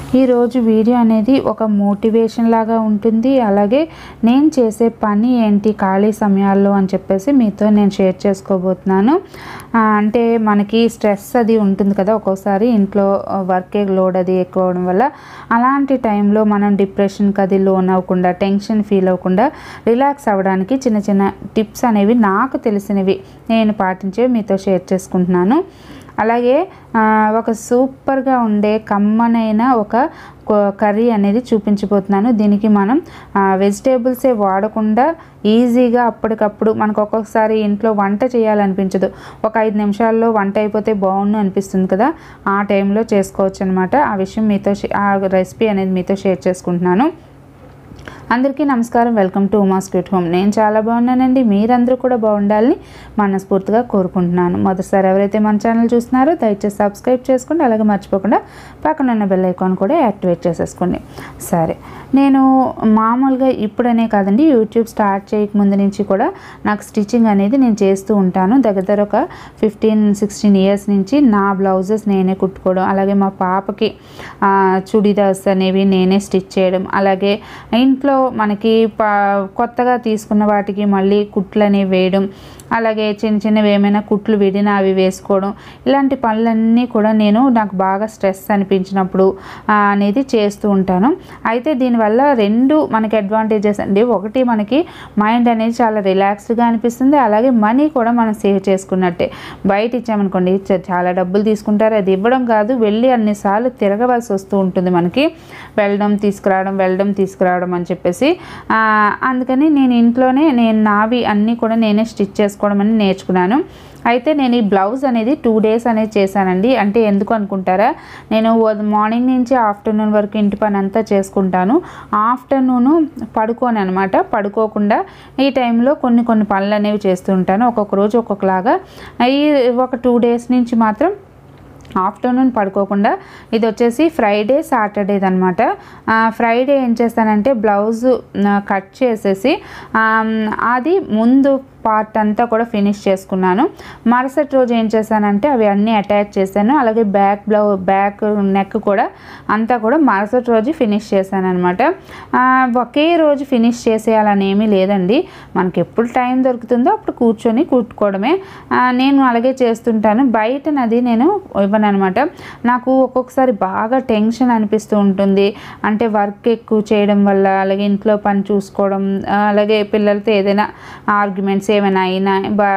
ఈరోజు వీడియో అనేది ఒక మోటివేషన్ లాగా ఉంటుంది అలాగే నేను చేసే పని ఏంటి ఖాళీ సమయాల్లో అని చెప్పేసి మీతో నేను షేర్ చేసుకోబోతున్నాను ఆ, అంటే మనకి స్ట్రెస్ అది ఉంటుంది కదా ఒక్కోసారి ఇంట్లో వర్క్ లోడ్ అది ఎక్కువ అవడం వల్ల అలాంటి టైంలో మనం డిప్రెషన్కి అది లోన్ అవ్వకుండా టెన్షన్ ఫీల్ అవ్వకుండా రిలాక్స్ అవ్వడానికి చిన్న చిన్న టిప్స్ అనేవి నాకు తెలిసినవి నేను పాటించేవి మీతో షేర్ చేసుకుంటున్నాను అలాగే ఆ, ఒక సూపర్గా ఉండే కమ్మనైన ఒక కొ- కర్రీ అనేది చూపించబోతున్నాను దీనికి మనం వెజిటేబుల్సే వాడకుండా ఈజీగా అప్పటికప్పుడు మనకు ఒక్కొక్కసారి ఇంట్లో వంట చేయాలనిపించదు ఒక ఐదు నిమిషాల్లో వంట అయిపోతే బాగుండు అనిపిస్తుంది కదా ఆ టైంలో చేసుకోవచ్చు అనమాట ఆ విషయం మీతో షే- ఆ రెసిపీ అనేది మీతో షేర్ చేసుకుంటున్నాను అందరికీ నమస్కారం welcome to Uma sweet home నేను చాలా బాగున్నానండి మీరందరూ కూడా బాగుండాలని మనస్ఫూర్తిగా కోరుకుంటున్నాను మొదటిసారి ఎవరైతే మన ఛానల్ చూస్తున్నారో దయచేసి సబ్స్క్రైబ్ చేసుకోండి అలాగే మర్చిపోకుండా పక్కన ఉన్న బెల్ ఐకాన్ కూడా యాక్టివేట్ చేసేసుకోండి సరే నేను మామూలుగా ఇప్పుడనే కాదండి యూట్యూబ్ స్టార్ట్ చేయకముందు నుంచి కూడా నాకు స్టిచ్చింగ్ అనేది నేను చేస్తూ ఉంటాను దగ్గర దగ్గర ఒక ఫిఫ్టీన్ సిక్స్టీన్ ఇయర్స్ నుంచి నా బ్లౌజెస్ నేనే కుట్టుకోవడం అలాగే మా పాపకి ఆ, చుడీదార్స్ అనేవి నేనే స్టిచ్ చేయడం అలాగే ఇంట్లో మనకి పా కొత్తగా తీసుకున్న వాటికి మళ్ళీ కుట్లు అనేవి వేయడం అలాగే చిన్న చిన్నవి ఏమైనా కుట్లు విడినా అవి వేసుకోవడం ఇలాంటి పనులన్నీ కూడా నేను నాకు బాగా స్ట్రెస్ అనిపించినప్పుడు ఆ, అనేది చేస్తూ ఉంటాను అయితే దీనివల్ల రెండు మనకి అడ్వాంటేజెస్ అండి ఒకటి మనకి మైండ్ అనేది చాలా రిలాక్స్డ్గా అనిపిస్తుంది అలాగే మనీ కూడా మనం సేవ్ చేసుకున్నట్టే బయట ఇచ్చామనుకోండి చ- చాలా డబ్బులు తీసుకుంటారు అది ఇవ్వడం కాదు వెళ్ళి అన్నిసార్లు తిరగవలసి వస్తూ ఉంటుంది మనకి వెళ్ళడం తీసుకురావడం వెళ్ళడం తీసుకురావడం అని చెప్పేసి ఆ, అందుకని నేను ఇంట్లోనే నేను నావి అన్నీ కూడా నేనే స్టిచ్ చేసుకోవడం అని నేర్చుకున్నాను అయితే నేను ఈ బ్లౌజ్ అనేది టూ డేస్ అనేది చేశానండి అంటే ఎందుకు అనుకుంటారా నేను ఉద- మార్నింగ్ నుంచి ఆఫ్టర్నూన్ వరకు ఇంటి పని అంతా చేసుకుంటాను ఆఫ్టర్నూను పడుకోను అనమాట పడుకోకుండా ఈ టైంలో కొన్ని కొన్ని పనులు అనేవి చేస్తూ ఉంటాను ఒక్కొక్క రోజు ఒక్కొక్కలాగా ఈ ఒక టూ డేస్ నుంచి మాత్రం ఆఫ్టర్నూన్ పడుకోకుండా ఇది వచ్చేసి ఫ్రైడే సాటర్డేది అనమాట ఫ్రైడే ఏం చేస్తానంటే బ్లౌజ్ కట్ చేసేసి ఆ, అది ముందు పార్ట్ అంతా కూడా ఫినిష్ చేసుకున్నాను మరుసటి రోజు ఏం చేశానంటే అవి అన్నీ అటాచ్ చేశాను అలాగే బ్యాక్ బ్లౌ బ్యాక్ నెక్ కూడా అంతా కూడా మరుసటి రోజు ఫినిష్ చేశాను అనమాట ఒకే రోజు ఫినిష్ చేసేయాలని ఏమీ లేదండి మనకి ఎప్పుడు టైం దొరుకుతుందో అప్పుడు కూర్చొని కుట్టుకోవడమే ఆ, నేను అలాగే చేస్తుంటాను బయట నది నేను ఇవ్వను అనమాట నాకు ఒక్కొక్కసారి బాగా టెన్షన్ అనిపిస్తూ ఉంటుంది అంటే వర్క్ ఎక్కువ చేయడం వల్ల అలాగే ఇంట్లో పని చూసుకోవడం ఆ, అలాగే పిల్లలతో ఏదైనా ఆర్గ్యుమెంట్స్ ఏమైనా అయినా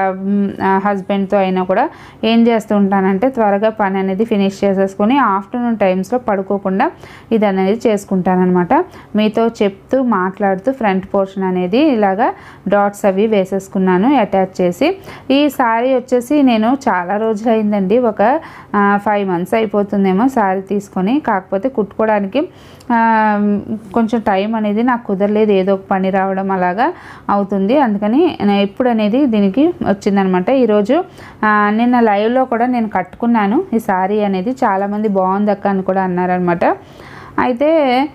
హస్బెండ్తో అయినా కూడా ఏం చేస్తూ ఉంటానంటే త్వరగా పని అనేది ఫినిష్ చేసేసుకొని ఆఫ్టర్నూన్ టైమ్స్లో పడుకోకుండా ఇది అనేది చేసుకుంటానమాట మీతో చెప్తూ మాట్లాడుతూ ఫ్రంట్ పోర్షన్ అనేది ఇలాగా డాట్స్ అవి వేసేసుకున్నాను అటాచ్ చేసి ఈ శారీ వచ్చేసి నేను చాలా రోజులు అయిందండి ఒక ఫైవ్ మంత్స్ అయిపోతుందేమో శారీ తీసుకొని కాకపోతే కుట్టుకోవడానికి ఆ, కొంచెం టైం అనేది నాకు కుదరలేదు ఏదో ఒక పని రావడం అలాగా అవుతుంది అందుకని నేను ఎప్పుడు అనేది దీనికి వచ్చిందనమాట ఈరోజు ఆ, నిన్న లైవ్లో కూడా నేను కట్టుకున్నాను ఈ శారీ అనేది చాలామంది బాగుంది అక్క అని కూడా అన్నారనమాట అయితే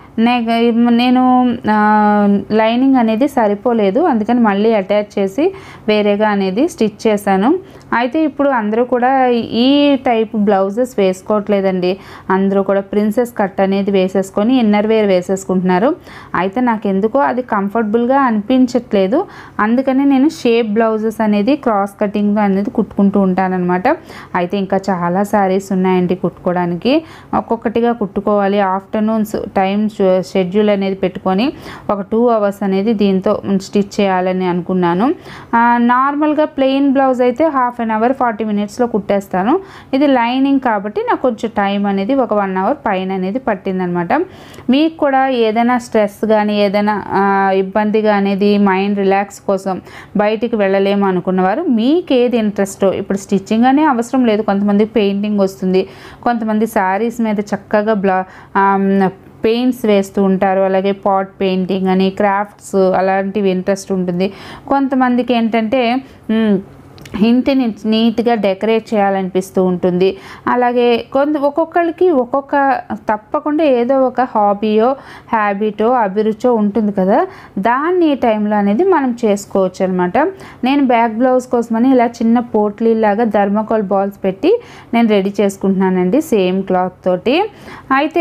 నే- నేను ఆ, లైనింగ్ అనేది సరిపోలేదు అందుకని మళ్ళీ అటాచ్ చేసి వేరేగా అనేది స్టిచ్ చేశాను అయితే ఇప్పుడు అందరూ కూడా ఈ టైప్ బ్లౌజెస్ వేసుకోవట్లేదండి అందరూ కూడా ప్రిన్సెస్ కట్ అనేది వేసేసుకొని ఇన్నర్ వేర్ వేసేసుకుంటున్నారు అయితే నాకు ఎందుకో అది కంఫర్టబుల్గా అనిపించట్లేదు అందుకని నేను షేప్ బ్లౌజెస్ అనేది క్రాస్ కటింగ్ అనేది కుట్టుకుంటూ ఉంటానన్నమాట అయితే ఇంకా చాలా శారీస్ ఉన్నాయండి కుట్టుకోవడానికి ఒక్కొక్కటిగా కుట్టుకోవాలి ఆఫ్టర్నూన్స్ టైం షెడ్యూల్ అనేది పెట్టుకొని ఒక టూ అవర్స్ అనేది దీంతో స్టిచ్ చేయాలని అనుకున్నాను ఆ, నార్మల్గా ప్లెయిన్ బ్లౌజ్ అయితే హాఫ్ అన్ అవర్ ఫార్టీ మినిట్స్లో కుట్టేస్తాను ఇది లైనింగ్ కాబట్టి నాకు కొంచెం టైం అనేది ఒక వన్ అవర్ పైన అనేది పట్టిందనమాట మీకు కూడా ఏదైనా స్ట్రెస్ కానీ ఏదైనా ఆ, ఇబ్బందిగా అనేది మైండ్ రిలాక్స్ కోసం బయటికి వెళ్ళలేము అనుకున్నవారు మీకు ఏది ఇంట్రెస్టో ఇప్పుడు స్టిచ్చింగ్ అనే అవసరం లేదు కొంతమంది పెయింటింగ్ వస్తుంది కొంతమంది శారీస్ మీద చక్కగా బ్లా పెయింట్స్ వేస్తూ ఉంటారు అలాగే పాట్ పెయింటింగ్ అని క్రాఫ్ట్స్ అలాంటివి ఇంట్రెస్ట్ ఉంటుంది కొంతమందికి ఏంటంటే మ్, ఇంటిని నీట్గా డెకరేట్ చేయాలనిపిస్తూ ఉంటుంది అలాగే కొంత ఒక్కొక్కరికి ఒక్కొక్క తప్పకుండా ఏదో ఒక హాబీయో హ్యాబిటో అభిరుచో ఉంటుంది కదా దాన్ని ఈ టైంలో అనేది మనం చేసుకోవచ్చు అనమాట నేను బ్యాక్ బ్లౌజ్ కోసమని ఇలా చిన్న పోట్లీలాగా ధర్మకోల్ బాల్స్ పెట్టి నేను రెడీ చేసుకుంటున్నానండి సేమ్ క్లాత్ తోటి అయితే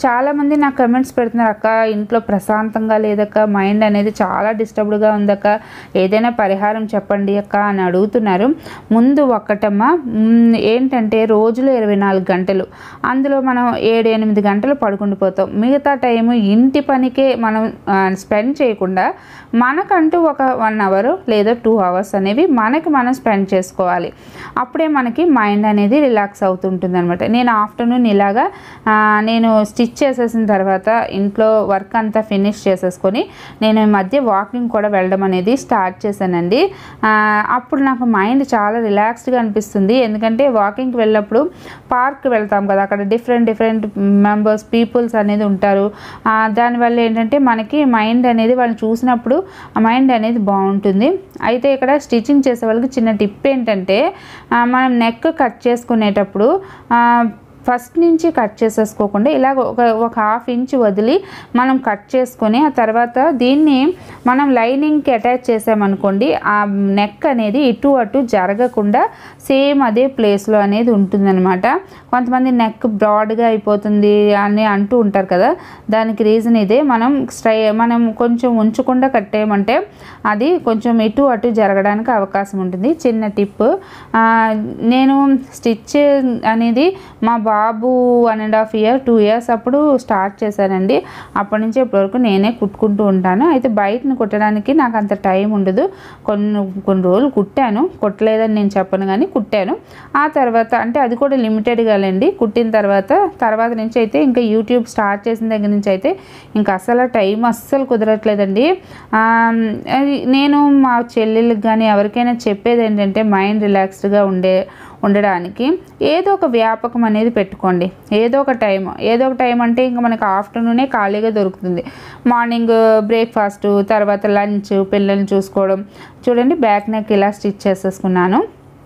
చాలామంది నాకు కమెంట్స్ పెడుతున్నారు అక్క ఇంట్లో ప్రశాంతంగా లేదక్క మైండ్ అనేది చాలా డిస్టర్బ్డ్గా ఉందక్క ఏదైనా పరిహారం చెప్పండి అక్క అని అడుగుతున్నారు ముందు ఒక్కటమ్మా మ్, ఏంటంటే రోజులో ఇరవై నాలుగు గంటలు అందులో మనం ఏడు ఎనిమిది గంటలు పడుకుండిపోతాం మిగతా టైం ఇంటి పనికే మనం స్పెండ్ చేయకుండా మనకంటూ ఒక వన్ అవర్ లేదా టూ అవర్స్ అనేవి మనకి మనం స్పెండ్ చేసుకోవాలి అప్పుడే మనకి మైండ్ అనేది రిలాక్స్ అవుతుంటుంది అనమాట నేను ఆఫ్టర్నూన్ ఇలాగా ఆ, నేను స్టిచ్ చేసేసిన తర్వాత ఇంట్లో వర్క్ అంతా ఫినిష్ చేసేసుకొని నేను ఈ మధ్య వాకింగ్ కూడా వెళ్ళడం అనేది స్టార్ట్ చేశానండి ఆ, అప్పుడు నాకు మైండ్ చాలా రిలాక్స్డ్గా అనిపిస్తుంది ఎందుకంటే వాకింగ్కి వెళ్ళినప్పుడు పార్క్ వెళ్తాం కదా అక్కడ డిఫరెంట్ డిఫరెంట్ మెంబర్స్ పీపుల్స్ అనేది ఉంటారు ఆ, దానివల్ల ఏంటంటే మనకి మైండ్ అనేది వాళ్ళని చూసినప్పుడు ఆ మైండ్ అనేది బాగుంటుంది అయితే ఇక్కడ స్టిచ్చింగ్ చేసే వాళ్ళకి చిన్న టిప్ ఏంటంటే ఆ, మనం నెక్ కట్ చేసుకునేటప్పుడు ఆ, ఫస్ట్ నుంచి కట్ చేసేసుకోకుండా ఇలాగ ఒక ఒక హాఫ్ ఇంచ్ వదిలి మనం కట్ చేసుకొని ఆ తర్వాత దీన్ని మనం లైనింగ్కి అటాచ్ చేసామనుకోండి ఆ నెక్ అనేది ఇటు అటు జరగకుండా సేమ్ అదే ప్లేస్లో అనేది ఉంటుందన్నమాట కొంతమంది నెక్ బ్రాడ్గా అయిపోతుంది అని అంటూ ఉంటారు కదా దానికి రీజన్ ఇదే మనం స్ట్రై మనం కొంచెం ఉంచకుండా కట్టేయమంటే అది కొంచెం ఇటు అటు జరగడానికి అవకాశం ఉంటుంది చిన్న టిప్ ఆ, నేను స్టిచ్ అనేది మా బాబు one and half year two years అప్పుడు స్టార్ట్ చేశానండి అప్పటి నుంచి ఇప్పటివరకు నేనే కుట్టుకుంటూ ఉంటాను అయితే బయటను కుట్టడానికి నాకు అంత టైం ఉండదు కొన్ని కొన్ని రోజులు కుట్టాను కుట్టలేదని నేను చెప్పను కానీ కుట్టాను ఆ తర్వాత అంటే అది కూడా లిమిటెడ్గా లేండి కుట్టిన తర్వాత తర్వాత నుంచి అయితే ఇంకా యూట్యూబ్ స్టార్ట్ చేసిన దగ్గర నుంచి అయితే ఇంకా అసలు టైం అస్సలు కుదరట్లేదండి ఆ, అది నేను మా చెల్లెళ్ళకి కానీ ఎవరికైనా చెప్పేది ఏంటంటే మైండ్ రిలాక్స్డ్గా ఉండే ఉండడానికి ఏదో ఒక వ్యాపకం అనేది పెట్టుకోండి ఏదో ఒక టైం ఏదో ఒక టైం అంటే ఇంకా మనకి ఆఫ్టర్నూనే ఖాళీగా దొరుకుతుంది మార్నింగ్ బ్రేక్ఫాస్ట్ తర్వాత లంచ్ పిల్లల్ని చూసుకోవడం చూడండి బ్యాక్ నెక్ ఇలా స్టిచ్ చేసేసుకున్నాను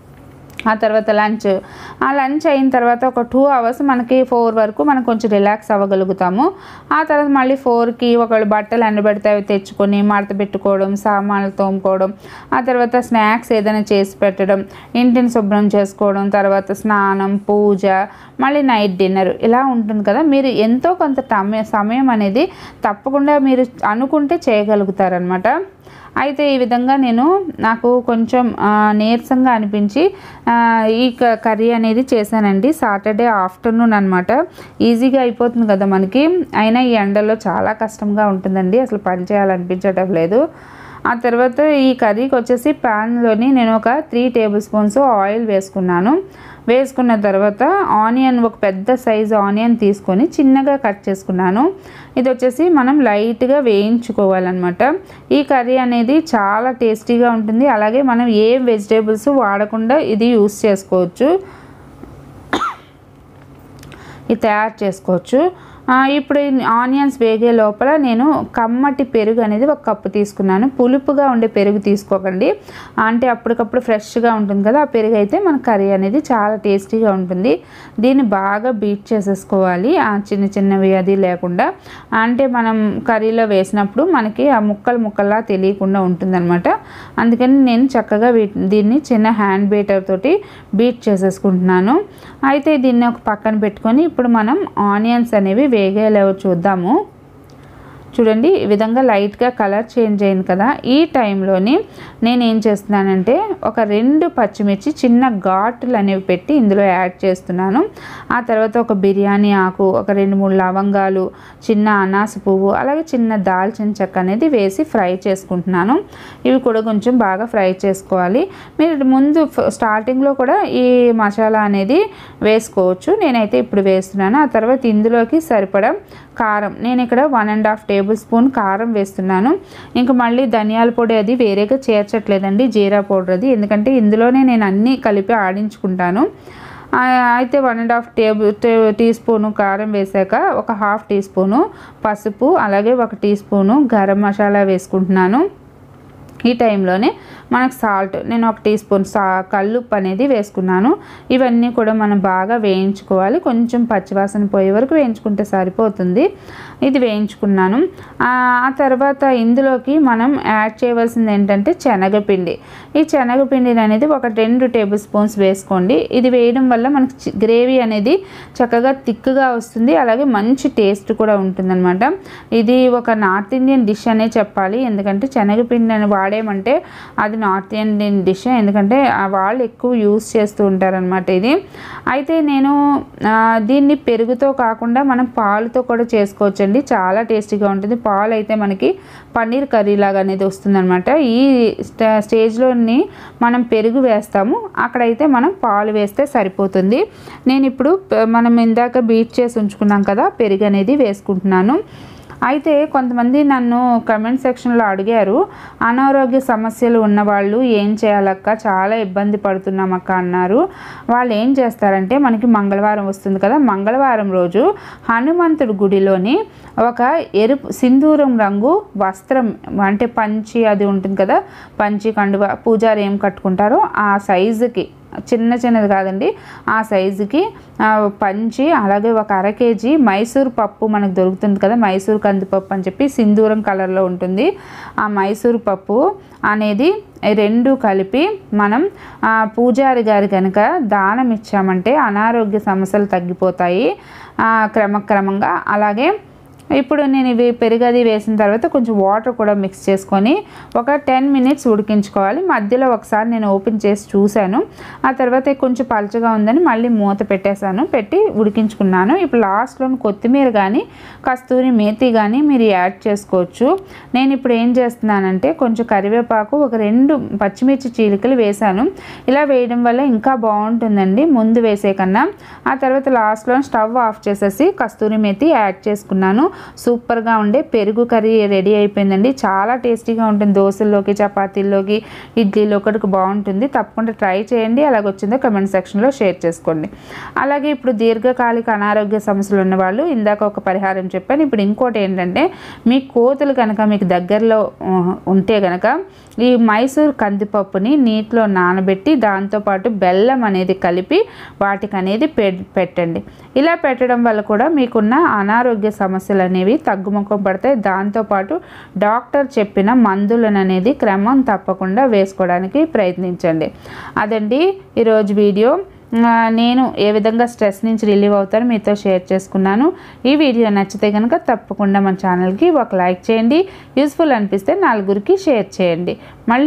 ఆ తర్వాత లంచ్ ఆ లంచ్ అయిన తర్వాత ఒక టూ అవర్స్ మనకి ఫోర్ వరకు మనం కొంచెం రిలాక్స్ అవ్వగలుగుతాము ఆ తర్వాత మళ్ళీ ఫోర్కి ఒకవేళ బట్టలు ఎండబెడితే అవి తెచ్చుకొని మడత పెట్టుకోవడం సామాన్లు తోముకోవడం ఆ తర్వాత స్నాక్స్ ఏదైనా చేసి పెట్టడం ఇంటిని శుభ్రం చేసుకోవడం తర్వాత స్నానం పూజ మళ్ళీ నైట్ డిన్నర్ ఇలా ఉంటుంది కదా మీరు ఎంతో కొంత టమ సమయం అనేది తప్పకుండా మీరు అనుకుంటే చేయగలుగుతారనమాట అయితే ఈ విధంగా నేను నాకు కొంచెం ఆ, నీరసంగా అనిపించి ఆ, ఈ క- కర్రీ అనేది చేశానండి సాటర్డే ఆఫ్టర్నూన్ అనమాట ఈజీగా అయిపోతుంది కదా మనకి అయినా ఈ ఎండలో చాలా కష్టంగా ఉంటుందండి అసలు పని చేయాలనిపించడం లేదు ఆ తర్వాత ఈ కర్రీకి వచ్చేసి ప్యాన్లోని నేను ఒక త్రీ టేబుల్ స్పూన్స్ ఆయిల్ వేసుకున్నాను వేసుకున్న తర్వాత ఆనియన్ ఒక పెద్ద సైజు ఆనియన్ తీసుకొని చిన్నగా కట్ చేసుకున్నాను ఇది వచ్చేసి మనం లైట్గా వేయించుకోవాలన్నమాట ఈ కర్రీ అనేది చాలా టేస్టీగా ఉంటుంది అలాగే మనం ఏ వెజిటేబుల్స్ వాడకుండా ఇది యూస్ చేసుకోవచ్చు ఇది తయారు చేసుకోవచ్చు ఆ, ఇప్పుడు ఈ ఆనియన్స్ వేగే లోపల నేను కమ్మటి పెరుగు అనేది ఒక కప్పు తీసుకున్నాను పులుపుగా ఉండే పెరుగు తీసుకోకండి అంటే అప్పటికప్పుడు ఫ్రెష్గా ఉంటుంది కదా ఆ పెరుగు అయితే మన కర్రీ అనేది చాలా టేస్టీగా ఉంటుంది దీన్ని బాగా బీట్ చేసేసుకోవాలి ఆ చిన్న చిన్నవి అది లేకుండా అంటే మనం కర్రీలో వేసినప్పుడు మనకి ఆ ముక్కలు ముక్కల్లా తెలియకుండా ఉంటుందన్నమాట అందుకని నేను చక్కగా వీట్ దీన్ని చిన్న హ్యాండ్ బీటర్ తోటి బీట్ చేసేసుకుంటున్నాను అయితే దీన్ని ఒక పక్కన పెట్టుకొని ఇప్పుడు మనం ఆనియన్స్ అనేవి వేగేలేవో చూద్దాము చూడండి ఈ విధంగా లైట్గా కలర్ చేంజ్ అయింది కదా ఈ టైంలోని నేను ఏం చేస్తున్నానంటే ఒక రెండు పచ్చిమిర్చి చిన్న ఘాటులు అనేవి పెట్టి ఇందులో యాడ్ చేస్తున్నాను ఆ తర్వాత ఒక బిర్యానీ ఆకు ఒక రెండు మూడు లవంగాలు చిన్న అనాస పువ్వు అలాగే చిన్న దాల్చిన చెక్క అనేది వేసి ఫ్రై చేసుకుంటున్నాను ఇవి కూడా కొంచెం బాగా ఫ్రై చేసుకోవాలి మీరు ముందు ఫ- స్టార్టింగ్లో కూడా ఈ మసాలా అనేది వేసుకోవచ్చు నేనైతే ఇప్పుడు వేస్తున్నాను ఆ తర్వాత ఇందులోకి సరిపడా కారం నేను ఇక్కడ one and half tablespoon కారం వేస్తున్నాను ఇంకా మళ్ళీ ధనియాల పొడి అది వేరేగా చేర్చట్లేదండి జీరా పౌడర్ అది ఎందుకంటే ఇందులోనే నేను అన్నీ కలిపి ఆడించుకుంటాను ఆ, అయితే వన్ అండ్ హాఫ్ టేబుల్ టే- టీ స్పూను కారం వేసాక ఒక హాఫ్ టీ స్పూను పసుపు అలాగే ఒక టీ స్పూను గరం మసాలా వేసుకుంటున్నాను ఈ టైంలోనే మనకు సాల్ట్ నేను ఒక టీ స్పూన్ సా కల్లుప్పు అనేది వేసుకున్నాను ఇవన్నీ కూడా మనం బాగా వేయించుకోవాలి కొంచెం పచ్చివాసన పోయే వరకు వేయించుకుంటే సరిపోతుంది ఇది వేయించుకున్నాను ఆ ఆ తర్వాత ఇందులోకి మనం యాడ్ చేయవలసింది ఏంటంటే శనగపిండి ఈ శనగపిండిని అనేది ఒక రెండు టేబుల్ స్పూన్స్ వేసుకోండి ఇది వేయడం వల్ల మనకి చి- గ్రేవీ అనేది చక్కగా థిక్గా వస్తుంది అలాగే మంచి టేస్ట్ కూడా ఉంటుందన్నమాట ఇది ఒక నార్త్ ఇండియన్ డిష్ అనే చెప్పాలి ఎందుకంటే శనగపిండి అని వాడేమంటే అది నార్త్ ఇండియన్ డిష్ ఎందుకంటే ఆ వాళ్ళు ఎక్కువ యూస్ చేస్తూ ఉంటారనమాట ఇది అయితే నేను ఆ, దీన్ని పెరుగుతో కాకుండా మనం పాలుతో కూడా చేసుకోవచ్చండి చాలా టేస్టీగా ఉంటుంది పాలు అయితే మనకి పన్నీర్ కర్రీ లాగా అనేది వస్తుందన్నమాట ఈ స్ట- స్టేజ్లోని మనం పెరుగు వేస్తాము అక్కడైతే మనం పాలు వేస్తే సరిపోతుంది నేను ఇప్పుడు ప- మనం ఇందాక బీట్ చేసి ఉంచుకున్నాం కదా పెరుగు అనేది వేసుకుంటున్నాను అయితే కొంతమంది నన్ను కమెంట్ సెక్షన్లో అడిగారు అనారోగ్య సమస్యలు ఉన్నవాళ్ళు ఏం చేయాలక్క చాలా ఇబ్బంది పడుతున్నామక్క అన్నారు వాళ్ళు ఏం చేస్తారంటే మనకి మంగళవారం వస్తుంది కదా మంగళవారం రోజు హనుమంతుడి గుడిలోని ఒక ఎరుపు సింధూరం రంగు వస్త్రం అంటే పంచి అది ఉంటుంది కదా పంచి కండువ పూజారి ఏం కట్టుకుంటారో ఆ సైజుకి చిన్న చిన్నది కాదండి ఆ సైజుకి ఆ, పంచి అలాగే ఒక అర కేజీ మైసూర్ పప్పు మనకు దొరుకుతుంది కదా మైసూర్ కందిపప్పు అని చెప్పి సింధూరం కలర్లో ఉంటుంది ఆ మైసూర్ పప్పు అనేది ఈ రెండు కలిపి మనం ఆ, పూజారి గారి కనుక దానం ఇచ్చామంటే అనారోగ్య సమస్యలు తగ్గిపోతాయి ఆ, క్రమక్రమంగా అలాగే ఇప్పుడు నేను ఇవి పెరుగది వేసిన తర్వాత కొంచెం వాటర్ కూడా మిక్స్ చేసుకొని ఒక టెన్ మినిట్స్ ఉడికించుకోవాలి మధ్యలో ఒకసారి నేను ఓపెన్ చేసి చూశాను ఆ తర్వాత కొంచెం పలచగా ఉందని మళ్ళీ మూత పెట్టేశాను పెట్టి ఉడికించుకున్నాను ఇప్పుడు లాస్ట్లో కొత్తిమీర కానీ కస్తూరి మేతి కానీ మీరు యాడ్ చేసుకోవచ్చు నేను ఇప్పుడు ఏం చేస్తున్నానంటే కొంచెం కరివేపాకు ఒక రెండు పచ్చిమిర్చి చీలికలు వేశాను ఇలా వేయడం వల్ల ఇంకా బాగుంటుందండి ముందు వేసే కన్నా ఆ తర్వాత లాస్ట్లో స్టవ్ ఆఫ్ చేసేసి కస్తూరి మేతి యాడ్ చేసుకున్నాను సూపర్గా ఉండే పెరుగు కర్రీ రెడీ అయిపోయిందండి చాలా టేస్టీగా ఉంటుంది దోశల్లోకి చపాతీల్లోకి ఇడ్లీలో ఒకటికి బాగుంటుంది తప్పకుండా ట్రై చేయండి అలాగొచ్చిందో కమెంట్ సెక్షన్లో షేర్ చేసుకోండి అలాగే ఇప్పుడు దీర్ఘకాలిక అనారోగ్య సమస్యలు ఉన్న వాళ్ళు ఇందాక ఒక పరిహారం చెప్పాను ఇప్పుడు ఇంకోటి ఏంటంటే మీ కోతులు కనుక మీకు దగ్గరలో ఆ, ఉంటే కనుక ఈ మైసూర్ కందిపప్పుని నీటిలో నానబెట్టి దాంతోపాటు బెల్లం అనేది కలిపి వాటికి అనేది పె- పెట్టండి ఇలా పెట్టడం వల్ల కూడా మీకున్న అనారోగ్య సమస్యలు అనేవి తగ్గుముఖం పడతాయి దాంతోపాటు డాక్టర్ చెప్పిన మందులను అనేది క్రమం తప్పకుండా వేసుకోవడానికి ప్రయత్నించండి అదండి ఈరోజు వీడియో ఆ, నేను ఏ విధంగా స్ట్రెస్ నుంచి రిలీవ్ అవుతానో మీతో షేర్ చేసుకున్నాను ఈ వీడియో నచ్చితే కనుక తప్పకుండా మన ఛానల్కి ఒక లైక్ చేయండి యూస్ఫుల్ అనిపిస్తే నలుగురికి షేర్ చేయండి మళ్ళీ